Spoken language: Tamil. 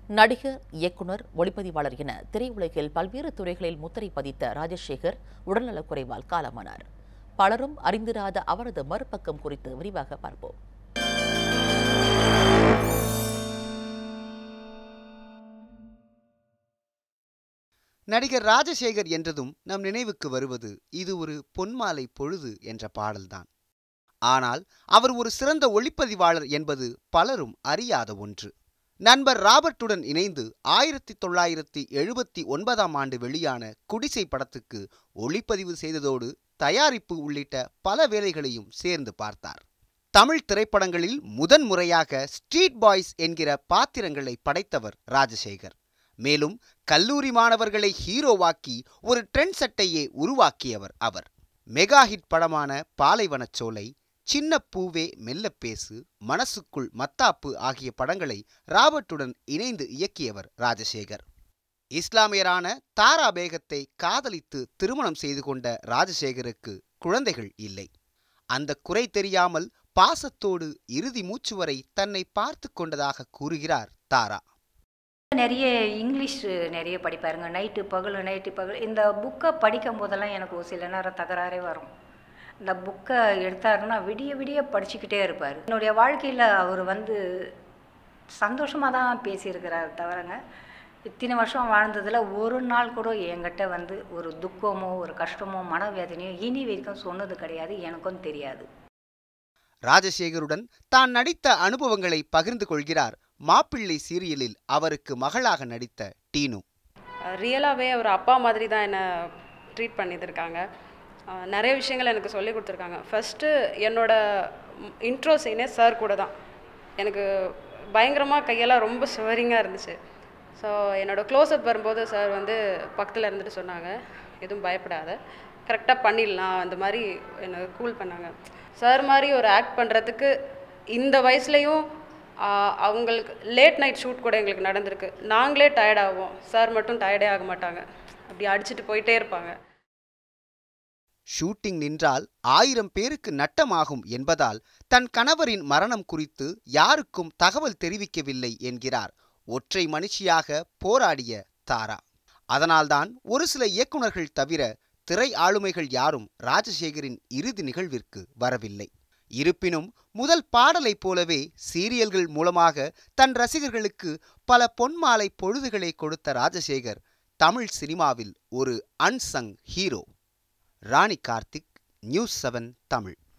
நடிகர் இயக்குனர் ஒளிப்பதிவாளர் என திரையுலகில் பல்வேறு துறைகளில் முத்திரை பதித்த ராஜசேகர் உடல்நலக்குறைவால் காலமானார் பலரும் அறிந்திராத அவரது மறுபக்கம் குறித்து விரிவாக பார்ப்போம் நடிகர் ராஜசேகர் என்றதும் நம் நினைவுக்கு வருவது இது ஒரு பொன்மாலை பொழுது என்ற பாடல்தான் ஆனால் அவர் ஒரு சிறந்த ஒளிப்பதிவாளர் என்பது பலரும் அறியாத ஒன்று நண்பர் ராபர்ட்டுடன் இணைந்து ஆயிரத்தி தொள்ளாயிரத்தி எழுபத்தி ஒன்பதாம் ஆண்டு வெளியான குடிசை படத்துக்கு ஒளிப்பதிவு செய்ததோடு தயாரிப்பு உள்ளிட்ட பல வேலைகளையும் சேர்ந்து பார்த்தார் தமிழ் திரைப்படங்களில் முதன் முறையாக ஸ்ட்ரீட் பாய்ஸ் என்கிற பாத்திரங்களை படைத்தவர் ராஜசேகர் மேலும் கல்லூரி மாணவர்களை ஹீரோவாக்கி ஒரு ட்ரெண்ட் செட்டையே உருவாக்கியவர் அவர் மெகா ஹிட் படமான பாலைவனச்சோலை சின்ன பூவே மெல்ல பேசு மனசுக்குள் மத்தாப்பு ஆகிய படங்களை ராபர்ட்டுடன் இணைந்து இயக்கியவர் ராஜசேகர் இஸ்லாமியரான தாரா பேகத்தை காதலித்து திருமணம் செய்து கொண்ட ராஜசேகருக்கு குழந்தைகள் இல்லை அந்த குறை தெரியாமல் பாசத்தோடு இறுதி மூச்சு வரை தன்னை பார்த்து கொண்டதாக கூறுகிறார் தாரா நிறைய இங்கிலீஷ் நிறைய படிப்பாருங்க நைட்டு பகல் நைட்டு பகல் இந்த புக்கை படிக்கும் போதெல்லாம் எனக்கு ஒரு சில நேரம் தகராறே வரும் இந்த புக்கை எடுத்தாருன்னா விடிய விடிய படிச்சுக்கிட்டே இருப்பார் என்னுடைய வாழ்க்கையில் அவர் வந்து சந்தோஷமாக தான் பேசியிருக்கிறார் தவிரங்க இத்தனை வருஷம் வாழ்ந்ததில் ஒரு நாள் கூட என்கிட்ட வந்து ஒரு துக்கமோ ஒரு கஷ்டமோ மனவேதனையோ இனி வரைக்கும் சொன்னது கிடையாது எனக்கும் தெரியாது ராஜசேகருடன் தான் நடித்த அனுபவங்களை பகிர்ந்து கொள்கிறார் மாப்பிள்ளை சீரியலில் அவருக்கு மகளாக நடித்த டீனு ரியலாகவே அவர் அப்பா மாதிரி தான் என்னை ட்ரீட் பண்ணியிருக்காங்க அஹ் நிறைய விஷயங்கள் எனக்கு சொல்லி கொடுத்துருக்காங்க ஃபஸ்ட்டு என்னோட இன்ட்ரோ சீனே சார் கூட தான் எனக்கு பயங்கரமாக கையெல்லாம் ரொம்ப சுவரிங்காக இருந்துச்சு ஸோ என்னோட க்ளோஸ்அப் வரும்போது சார் வந்து பக்கத்தில் இருந்துட்டு சொன்னாங்க எதுவும் பயப்படாத கரெக்டாக பண்ணிடலாம் அந்த மாதிரி என்னை கூல் பண்ணாங்க சார் மாதிரி ஒரு ஆக்ட் பண்ணுறதுக்கு இந்த வயசுலேயும் ஆஹ் அவங்களுக்கு லேட் நைட் ஷூட் கூட எங்களுக்கு நடந்திருக்கு நாங்களே டயர்ட் ஆகும் சார் மட்டும் டயர்டே ஆக மாட்டாங்க அப்படி அடிச்சுட்டு போயிட்டே இருப்பாங்க ஷூட்டிங் நின்றால் ஆயிரம் பேருக்கு நட்டமாகும் என்பதால் தன் கணவரின் மரணம் குறித்து யாருக்கும் தகவல் தெரிவிக்கவில்லை என்கிறார் ஒற்றை மனுஷியாக போராடிய தாரா அதனால்தான் ஒரு சில இயக்குனர்கள் தவிர திரை ஆளுமைகள் யாரும் ராஜசேகரின் இறுதி நிகழ்விற்கு வரவில்லை இருப்பினும் முதல் பாடலைப் போலவே சீரியல்கள் மூலமாக தன் ரசிகர்களுக்கு பல பொன்மாலை பொழுதுகளை கொடுத்த ராஜசேகர் தமிழ் சினிமாவில் ஒரு unsung hero Rani Karthik news seven Tamil